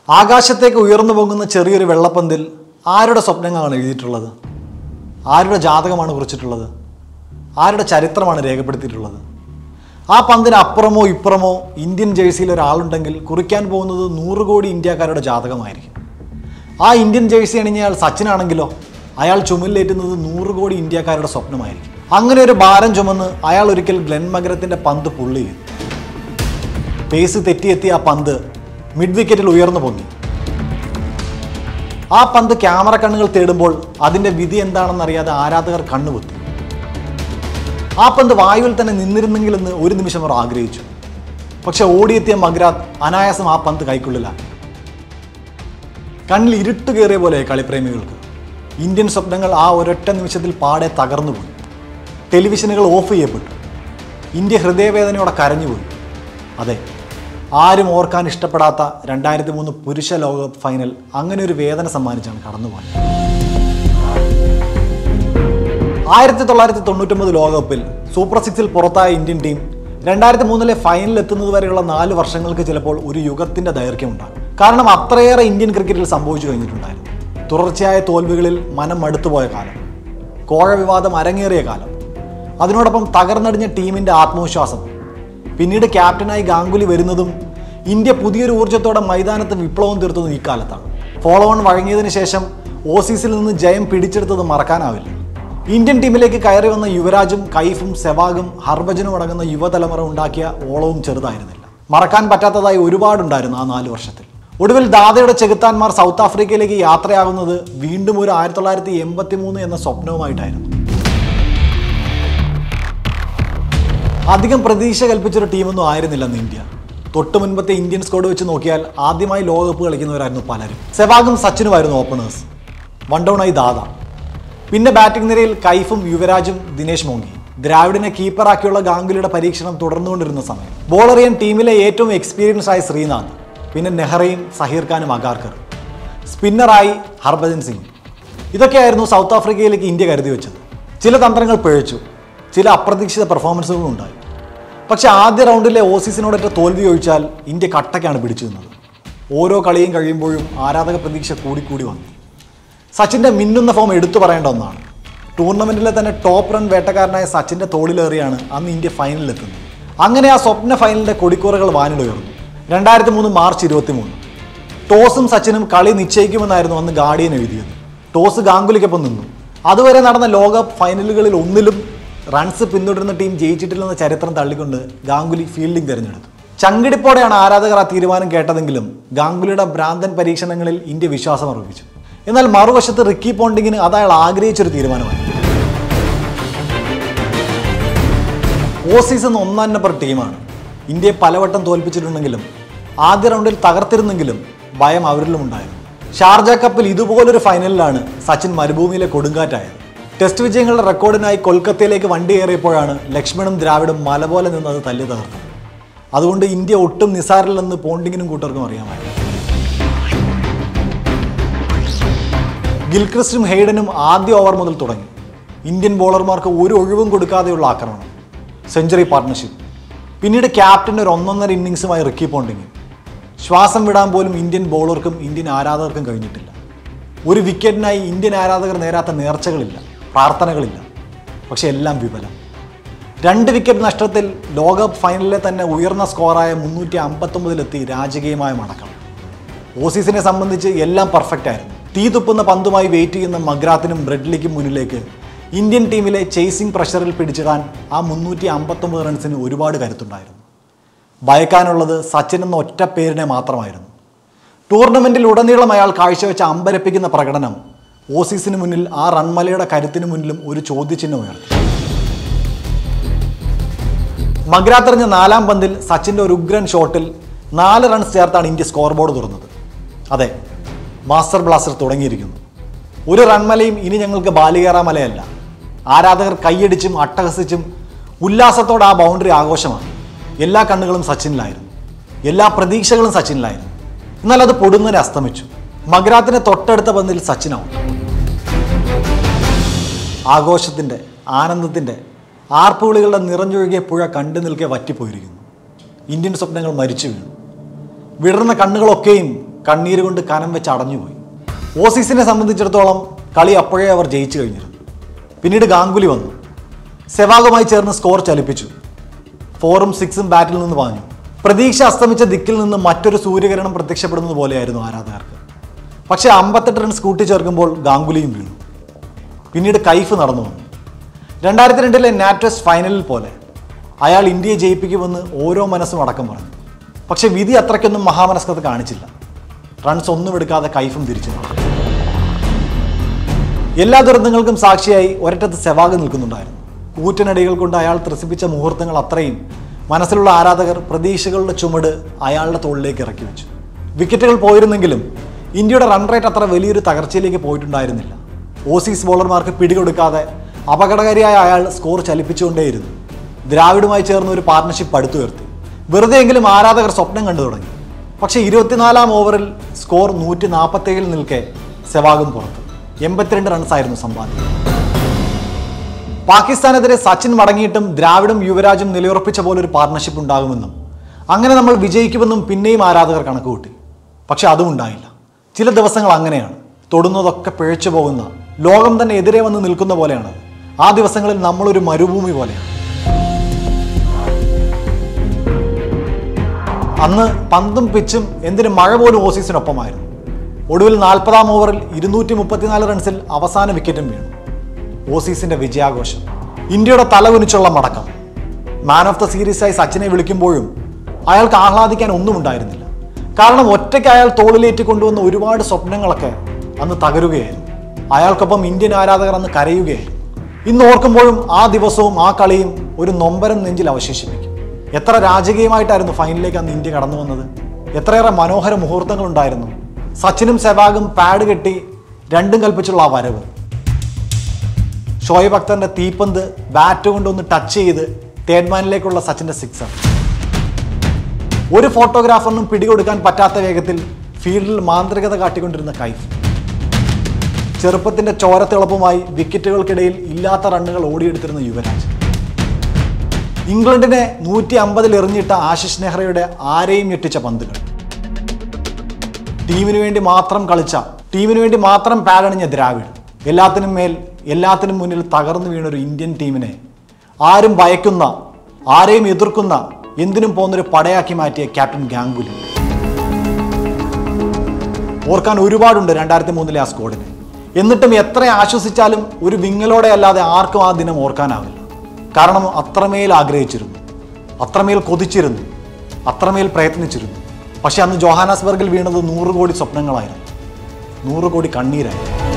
ആകാശത്തേക്ക് ഉയർന്നു പോകുന്ന ചെറിയൊരു വെള്ളപ്പന്തിൽ ആരുടെ സ്വപ്നങ്ങളാണ് എഴുതിയിട്ടുള്ളത് ആരുടെ ജാതകമാണ് കുറിച്ചിട്ടുള്ളത് ആരുടെ ചരിത്രമാണ് രേഖപ്പെടുത്തിയിട്ടുള്ളത് ആ പന്തിന് അപ്പുറമോ ഇപ്പുറമോ ഇന്ത്യൻ ജേഴ്സിയിൽ ഒരാളുണ്ടെങ്കിൽ കുറിക്കാൻ പോകുന്നത് നൂറ് കോടി ഇന്ത്യക്കാരുടെ ജാതകമായിരിക്കും ആ ഇന്ത്യൻ ജേഴ്സി അണിഞ്ഞയാൾ സച്ചിനാണെങ്കിലോ അയാൾ ചുമലിലേറ്റുന്നത് നൂറ് കോടി ഇന്ത്യക്കാരുടെ സ്വപ്നമായിരിക്കും അങ്ങനെ ഒരു ഭാരം ചുമന്ന് അയാൾ ഒരിക്കൽ ഗ്ലെൻ മകരത്തിൻ്റെ പന്ത് പുള്ളി ചെയ്തു പേസ് തെറ്റിയെത്തിയ ആ പന്ത് മിഡ് വിക്കറ്റിൽ ഉയർന്നു പൊങ്ങി ആ പന്ത് ക്യാമറ കണ്ണുകൾ തേടുമ്പോൾ അതിൻ്റെ വിധി എന്താണെന്നറിയാതെ ആരാധകർ കണ്ണുപൊത്തി ആ പന്ത് വായുവിൽ തന്നെ നിന്നിരുന്നെങ്കിലെന്ന് ഒരു നിമിഷം അവർ ആഗ്രഹിച്ചു പക്ഷെ ഓടിയെത്തിയ മഗ്രാത്ത് അനായാസം ആ പന്ത് കൈക്കുള്ളിലാക്കി കണ്ണിൽ ഇരുട്ട് കയറിയ പോലെ കളിപ്രേമികൾക്ക് ഇന്ത്യൻ സ്വപ്നങ്ങൾ ആ ഒരൊറ്റ നിമിഷത്തിൽ പാടെ തകർന്നുപോയി ടെലിവിഷനുകൾ ഓഫ് ചെയ്യപ്പെട്ടു ഇന്ത്യ ഹൃദയവേദനയോടെ കരഞ്ഞുപോയി അതെ ആരും ഓർക്കാൻ ഇഷ്ടപ്പെടാത്ത രണ്ടായിരത്തി മൂന്ന് പുരുഷ ലോകകപ്പ് ഫൈനൽ അങ്ങനെ ഒരു വേദന സമ്മാനിച്ചാണ് കടന്നുപോയത് ആയിരത്തി തൊള്ളായിരത്തി തൊണ്ണൂറ്റൊമ്പത് ലോകകപ്പിൽ സൂപ്പർ സിക്സിൽ പുറത്തായ ഇന്ത്യൻ ടീം രണ്ടായിരത്തി മൂന്നിലെ ഫൈനലിൽ എത്തുന്നത് വരെയുള്ള നാല് വർഷങ്ങൾക്ക് ചിലപ്പോൾ ഒരു യുഗത്തിന്റെ ദൈർഘ്യം ഉണ്ടാകും കാരണം അത്രയേറെ ഇന്ത്യൻ ക്രിക്കറ്റിൽ സംഭവിച്ചു കഴിഞ്ഞിട്ടുണ്ടായിരുന്നു തുടർച്ചയായ തോൽവികളിൽ മനം മടുത്തുപോയ കാലം കോഴ വിവാദം അരങ്ങേറിയ കാലം അതിനോടൊപ്പം തകർന്നടിഞ്ഞ ടീമിന്റെ ആത്മവിശ്വാസം പിന്നീട് ക്യാപ്റ്റനായി ഗാംഗുലി വരുന്നതും ഇന്ത്യ പുതിയൊരു ഊർജ്ജത്തോടെ മൈതാനത്ത് വിപ്ലവം തീർത്തതും ഈ കാലത്താണ് ഫോളോ ഓൺ വഴങ്ങിയതിനു ശേഷം ഓസീസിൽ നിന്ന് ജയം പിടിച്ചെടുത്തത് മറക്കാനാവില്ല ഇന്ത്യൻ ടീമിലേക്ക് കയറി വന്ന യുവരാജും കൈഫും സെവാഗും ഹർഭജനും അടങ്ങുന്ന യുവതലമുറ ഉണ്ടാക്കിയ ഓളവും ചെറുതായിരുന്നില്ല മറക്കാൻ പറ്റാത്തതായി ഒരുപാടുണ്ടായിരുന്നു ആ നാല് വർഷത്തിൽ ഒടുവിൽ ദാദയുടെ ചെകുത്താന്മാർ സൗത്ത് ആഫ്രിക്കയിലേക്ക് യാത്രയാകുന്നത് വീണ്ടും ഒരു ആയിരത്തി തൊള്ളായിരത്തി എൺപത്തി മൂന്ന് എന്ന സ്വപ്നവുമായിട്ടായിരുന്നു അധികം പ്രതീക്ഷ കൽപ്പിച്ചൊരു ടീമൊന്നും ആയിരുന്നില്ല അന്ന് ഇന്ത്യ തൊട്ട് മുൻപത്തെ ഇന്ത്യൻ സ്ക്വാഡ് വെച്ച് നോക്കിയാൽ ആദ്യമായി ലോകകപ്പ് കളിക്കുന്നവരായിരുന്നു പലരും സെവാഗും സച്ചിനുമായിരുന്നു ഓപ്പണേഴ്സ് വൺ ഡൗണായി ദാദ പിന്നെ ബാറ്റിംഗ് നിരയിൽ കൈഫും യുവരാജും ദിനേശ് മോങ്കി ദ്രാവിഡിനെ കീപ്പറാക്കിയുള്ള ഗാംഗുലിയുടെ പരീക്ഷണം തുടർന്നുകൊണ്ടിരുന്ന സമയം ബോളർ ചെയ്യാൻ ടീമിലെ ഏറ്റവും എക്സ്പീരിയൻസ് ആയ ശ്രീനാഥ് പിന്നെ നെഹ്റയും സഹീർ ഖാനും അഗാർക്കർ സ്പിന്നറായി ഹർഭജൻ സിംഗ് ഇതൊക്കെയായിരുന്നു സൗത്ത് ആഫ്രിക്കയിലേക്ക് ഇന്ത്യ കരുതി വെച്ചത് ചില തന്ത്രങ്ങൾ പിഴച്ചു ചില അപ്രതീക്ഷിത പെർഫോമൻസുകളും ഉണ്ടായി പക്ഷെ ആദ്യ റൗണ്ടിലെ ഓസീസിനോടൊറ്റ തോൽവി ഒഴിച്ചാൽ ഇന്ത്യ കട്ടയ്ക്കാണ് പിടിച്ചു നിന്നത് ഓരോ കളിയും കഴിയുമ്പോഴും ആരാധക പ്രതീക്ഷ കൂടിക്കൂടി വന്നു സച്ചിൻ്റെ മിന്നുന്ന ഫോം എടുത്തു പറയേണ്ട ഒന്നാണ് ടൂർണമെൻറ്റിലെ തന്നെ ടോപ്പ് റൺ വേട്ടക്കാരനായ സച്ചിൻ്റെ തോളിലേറിയാണ് അന്ന് ഇന്ത്യ ഫൈനലിലെത്തുന്നത് അങ്ങനെ ആ സ്വപ്ന ഫൈനലിൻ്റെ കൊടിക്കൂറകൾ വാനിലുയർന്നു രണ്ടായിരത്തി മൂന്ന് മാർച്ച് ഇരുപത്തി മൂന്ന് ടോസും സച്ചിനും കളി നിശ്ചയിക്കുമെന്നായിരുന്നു അന്ന് ഗാർഡിയൻ എഴുതിയത് ടോസ് ഗാംഗുലിക്കൊപ്പം നിന്നു അതുവരെ നടന്ന ലോകകപ്പ് ഫൈനലുകളിൽ ഒന്നിലും റൺസ് പിന്തുടരുന്ന ടീം ജയിച്ചിട്ടില്ലെന്ന ചരിത്രം തള്ളിക്കൊണ്ട് ഗാംഗുലി ഫീൽഡിംഗ് തിരഞ്ഞെടുത്തു ചങ്കിടിപ്പോടെയാണ് ആരാധകർ ആ തീരുമാനം കേട്ടതെങ്കിലും ഗാംഗുലിയുടെ ഭ്രാന്തൻ പരീക്ഷണങ്ങളിൽ ഇന്ത്യ വിശ്വാസം അർപ്പിച്ചു എന്നാൽ മറുവശത്ത് റിക്കി പോണ്ടിങ്ങിന് അത് അയാൾ ആഗ്രഹിച്ചൊരു തീരുമാനമായി ഓസീസ് എന്ന ഒന്നാം നമ്പർ ടീമാണ് ഇന്ത്യയെ പലവട്ടം തോൽപ്പിച്ചിട്ടുണ്ടെങ്കിലും ആദ്യ റൗണ്ടിൽ തകർത്തിരുന്നെങ്കിലും ഭയം അവരിലും ഉണ്ടായിരുന്നു ഷാർജ കപ്പിൽ ഇതുപോലൊരു ഫൈനലിലാണ് സച്ചിൻ മരുഭൂമിയിലെ കൊടുങ്കാറ്റായത് ടെസ്റ്റ് വിജയങ്ങളുടെ റെക്കോർഡിനായി കൊൽക്കത്തയിലേക്ക് വണ്ടി കയറിയപ്പോഴാണ് ലക്ഷ്മണും ദ്രാവിഡും മല പോലെ നിന്ന് അത് തല്ലി തകർത്തത് അതുകൊണ്ട് ഇന്ത്യ ഒട്ടും നിസാരില്ലെന്ന് പോണ്ടിങ്ങിനും കൂട്ടർക്കും അറിയാമായിരുന്നു ഗിൽക്രിസ്റ്റും ഹെയ്ഡനും ആദ്യ ഓവർ മുതൽ തുടങ്ങി ഇന്ത്യൻ ബോളർമാർക്ക് ഒരു ഒഴിവും കൊടുക്കാതെയുള്ള ആക്രമണം സെഞ്ചുറി പാർട്ട്ണർഷിപ്പ് പിന്നീട് ക്യാപ്റ്റൻ ഒരു ഒന്നൊന്നര ഇന്നിങ്സുമായി റിക്കി പോണ്ടിങ് ശ്വാസം വിടാൻ പോലും ഇന്ത്യൻ ബോളർക്കും ഇന്ത്യൻ ആരാധകർക്കും കഴിഞ്ഞിട്ടില്ല ഒരു വിക്കറ്റിനായി ഇന്ത്യൻ ആരാധകർ നേരാത്ത നേർച്ചകളില്ല പ്രാർത്ഥനകളില്ല പക്ഷെ എല്ലാം വിഫലം രണ്ട് വിക്കറ്റ് നഷ്ടത്തിൽ ലോകകപ്പ് ഫൈനലിലെ തന്നെ ഉയർന്ന സ്കോറായ മുന്നൂറ്റി അമ്പത്തൊമ്പതിലെത്തി രാജകീയമായ മടക്കം ഓസീസിനെ സംബന്ധിച്ച് എല്ലാം പെർഫെക്റ്റ് ആയിരുന്നു തീ തുപ്പുന്ന പന്തുമായി വെയിറ്റ് ചെയ്യുന്ന മഗ്രാത്തിനും ബ്രെഡ്ലിക്കും മുന്നിലേക്ക് ഇന്ത്യൻ ടീമിലെ ചേസിംഗ് പ്രഷറിൽ പിടിച്ചിടാൻ ആ മുന്നൂറ്റി അമ്പത്തൊമ്പത് റൺസിന് ഒരുപാട് കരുത്തുണ്ടായിരുന്നു ഭയക്കാനുള്ളത് സച്ചിൻ എന്ന ഒറ്റ പേരിനെ മാത്രമായിരുന്നു ടൂർണമെന്റിൽ ഉടനീളം അയാൾ കാഴ്ചവെച്ച അമ്പരപ്പിക്കുന്ന പ്രകടനം ഓസീസിന് മുന്നിൽ ആ റൺമലയുടെ കരുത്തിന് മുന്നിലും ഒരു ചോദ്യചിഹ്നം ഉയർത്തി മഗ്രാത്തെറിഞ്ഞ നാലാം പന്തിൽ സച്ചിൻ്റെ ഒരു ഉഗ്രൻ ഷോട്ടിൽ നാല് റൺസ് ചേർത്താണ് ഇന്ത്യ സ്കോർ ബോർഡ് തുറന്നത് അതെ മാസ്റ്റർ ബ്ലാസ്റ്റർ തുടങ്ങിയിരിക്കുന്നു ഒരു റൺമലയും ഇനി ഞങ്ങൾക്ക് ബാലികേറാ മലയല്ല ആരാധകർ കൈയടിച്ചും അട്ടഹസിച്ചും ഉല്ലാസത്തോടെ ആ ബൗണ്ടറി ആഘോഷമാണ് എല്ലാ കണ്ണുകളും സച്ചിനിലായിരുന്നു എല്ലാ പ്രതീക്ഷകളും സച്ചിനിലായിരുന്നു എന്നാൽ അത് പൊടുന്നനെ അസ്തമിച്ചു മഗ്രാത്തിന് തൊട്ടടുത്ത പന്തിൽ സച്ചിനാവും ആഘോഷത്തിൻ്റെ ആനന്ദത്തിൻ്റെ ആർപ്പുവിളികളുടെ നിറഞ്ഞൊഴുകിയ പുഴ കണ്ടു നിൽക്കെ വറ്റിപ്പോയിരിക്കുന്നു ഇന്ത്യൻ സ്വപ്നങ്ങൾ മരിച്ചു വീണു വിടർന്ന കണ്ണുകളൊക്കെയും കണ്ണീര് കൊണ്ട് കനം വെച്ച് അടഞ്ഞുപോയി ഓസീസിനെ സംബന്ധിച്ചിടത്തോളം കളി അപ്പോഴേ അവർ ജയിച്ചു കഴിഞ്ഞിരുന്നു പിന്നീട് ഗാംഗുലി വന്നു സെവാഗുമായി ചേർന്ന് സ്കോർ ചലിപ്പിച്ചു ഫോറും സിക്സും ബാറ്റിൽ നിന്ന് പാഞ്ഞു പ്രതീക്ഷ അസ്തമിച്ച ദിക്കിൽ നിന്ന് മറ്റൊരു സൂര്യകിരണം പ്രത്യക്ഷപ്പെടുന്നത് പോലെയായിരുന്നു ആരാധകർക്ക് പക്ഷേ അമ്പത്തെട്ട് റൺസ് കൂട്ടിച്ചേർക്കുമ്പോൾ ഗാംഗുലിയും വീണു പിന്നീട് കൈഫ് നടന്നു വന്നു രണ്ടായിരത്തി രണ്ടിലെ നാറ്റസ് ഫൈനലിൽ പോലെ അയാൾ ഇന്ത്യയെ ജയിപ്പിക്കുമെന്ന് ഓരോ മനസ്സും അടക്കം പറഞ്ഞു പക്ഷെ വിധി അത്രയ്ക്കൊന്നും മഹാമനസ്കത കാണിച്ചില്ല റൺസ് ഒന്നും എടുക്കാതെ കൈഫും തിരിച്ചു വന്നു. എല്ലാ ദുരന്തങ്ങൾക്കും സാക്ഷിയായി ഒരറ്റത്ത് സെവാഗ് നിൽക്കുന്നുണ്ടായിരുന്നു കൂറ്റനടികൾ കൊണ്ട് അയാൾ ത്രസിപ്പിച്ച മുഹൂർത്തങ്ങൾ അത്രയും മനസ്സിലുള്ള ആരാധകർ പ്രതീക്ഷകളുടെ ചുമട് അയാളുടെ തോളിലേക്ക് ഇറക്കി വെച്ചു വിക്കറ്റുകൾ പോയിരുന്നെങ്കിലും ഇന്ത്യയുടെ റൺ റേറ്റ് അത്ര വലിയൊരു തകർച്ചയിലേക്ക് പോയിട്ടുണ്ടായിരുന്നില്ല ഓസീസ് ബോളർമാർക്ക് പിടികൊടുക്കാതെ അപകടകാരിയായ അയാൾ സ്കോർ ചലിപ്പിച്ചുകൊണ്ടേയിരുന്നു ദ്രാവിഡുമായി ചേർന്ന് ഒരു പാർട്ണർഷിപ്പ് പടുത്തുയർത്തി വെറുതെയെങ്കിലും ആരാധകർ സ്വപ്നം കണ്ടു തുടങ്ങി പക്ഷേ ഇരുപത്തിനാലാം ഓവറിൽ സ്കോർ നൂറ്റി നാൽപ്പത്തേഴിൽ നിൽക്കെ സെവാഗും പുറത്ത് എൺപത്തിരണ്ട് റൺസായിരുന്നു സമ്പാദ്യം പാകിസ്ഥാനെതിരെ സച്ചിൻ മടങ്ങിയിട്ടും ദ്രാവിഡും യുവരാജും നിലയുറപ്പിച്ച പോലെ ഒരു പാർട്ണർഷിപ്പ് ഉണ്ടാകുമെന്നും അങ്ങനെ നമ്മൾ വിജയിക്കുമെന്നും പിന്നെയും ആരാധകർ കണക്കുകൂട്ടി പക്ഷെ അതും ഉണ്ടായില്ല ചില ദിവസങ്ങൾ അങ്ങനെയാണ് തൊടുന്നതൊക്കെ പിഴച്ചു പോകുന്ന ലോകം തന്നെ എതിരെ വന്ന് നിൽക്കുന്ന പോലെയാണ് ആ ദിവസങ്ങളിൽ നമ്മളൊരു മരുഭൂമി പോലെയാണ് അന്ന് പന്തും പിച്ചും എന്തിന് മഴ പോലും ഓസീസിനൊപ്പമായിരുന്നു ഒടുവിൽ നാൽപ്പതാം ഓവറിൽ ഇരുന്നൂറ്റി മുപ്പത്തിനാല് റൺസിൽ അവസാന വിക്കറ്റും വീണു ഓസീസിന്റെ വിജയാഘോഷം ഇന്ത്യയുടെ തലകുനിച്ചുള്ള മടക്കം മാൻ ഓഫ് ദ സീരീസായി സച്ചിനെ വിളിക്കുമ്പോഴും അയാൾക്ക് ആഹ്ലാദിക്കാൻ ഒന്നും ഉണ്ടായിരുന്നില്ല കാരണം ഒറ്റയ്ക്ക് അയാൾ തോളിലേറ്റി കൊണ്ടുവന്ന ഒരുപാട് സ്വപ്നങ്ങളൊക്കെ അന്ന് തകരുകയായിരുന്നു അയാൾക്കൊപ്പം ഇന്ത്യൻ ആരാധകർ അന്ന് കരയുകയായിരുന്നു ഇന്ന് ഓർക്കുമ്പോഴും ആ ദിവസവും ആ കളിയും ഒരു നൊമ്പരം നെഞ്ചിൽ അവശേഷിപ്പിക്കും എത്ര രാജകീയമായിട്ടായിരുന്നു ഫൈനലിലേക്ക് അന്ന് ഇന്ത്യ കടന്നു വന്നത് എത്രയേറെ മനോഹര മുഹൂർത്തങ്ങൾ ഉണ്ടായിരുന്നു സച്ചിനും സെവാഗും പാഡ് കെട്ടി രണ്ടും കൽപ്പിച്ചുള്ള ആ വരവ് ഷോയബ് അക്തറിന്റെ തീപ്പന്ത് ബാറ്റ് കൊണ്ടൊന്ന് ടച്ച് ചെയ്ത് തേഡ്മാനിലേക്കുള്ള സച്ചിന്റെ സിക്സർ ഒരു ഫോട്ടോഗ്രാഫറിനും പിടികൊടുക്കാൻ പറ്റാത്ത വേഗത്തിൽ ഫീൽഡിൽ മാന്ത്രികത കാട്ടിക്കൊണ്ടിരുന്ന കൈഫ് ചെറുപ്പത്തിന്റെ ചോരത്തിളപ്പുമായി വിക്കറ്റുകൾക്കിടയിൽ ഇല്ലാത്ത റണ്ണുകൾ ഓടിയെടുത്തിരുന്ന യുവരാജ് ഇംഗ്ലണ്ടിനെ നൂറ്റി അമ്പതിൽ എറിഞ്ഞിട്ട ആശിഷ് നെഹ്റയുടെ ആരെയും ഞെട്ടിച്ച പന്തുകൾ ടീമിന് വേണ്ടി മാത്രം കളിച്ച ടീമിന് വേണ്ടി മാത്രം പാടണിഞ്ഞ ദ്രാവിഡ് എല്ലാത്തിനും മേൽ എല്ലാത്തിനും മുന്നിൽ തകർന്നു വീണ ഒരു ഇന്ത്യൻ ടീമിനെ ആരും ഭയക്കുന്ന ആരെയും എതിർക്കുന്ന എന്തിനും പോകുന്നൊരു പടയാക്കി മാറ്റിയ ക്യാപ്റ്റൻ ഗാംഗുലി ഓർക്കാൻ ഒരുപാടുണ്ട് രണ്ടായിരത്തി മൂന്നിലെ ആ സ്ക്വാഡിനെ എന്നിട്ടും എത്ര ആശ്വസിച്ചാലും ഒരു വിങ്ങലോടെ അല്ലാതെ ആർക്കും ആ ദിനം ഓർക്കാനാവില്ല കാരണം അത്രമേൽ ആഗ്രഹിച്ചിരുന്നു അത്രമേൽ കൊതിച്ചിരുന്നു അത്രമേൽ പ്രയത്നിച്ചിരുന്നു പക്ഷെ അന്ന് ജോഹാനാസ്ബർഗിൽ വീണത് നൂറ് കോടി സ്വപ്നങ്ങളായിരുന്നു നൂറ് കോടി കണ്ണീരായിരുന്നു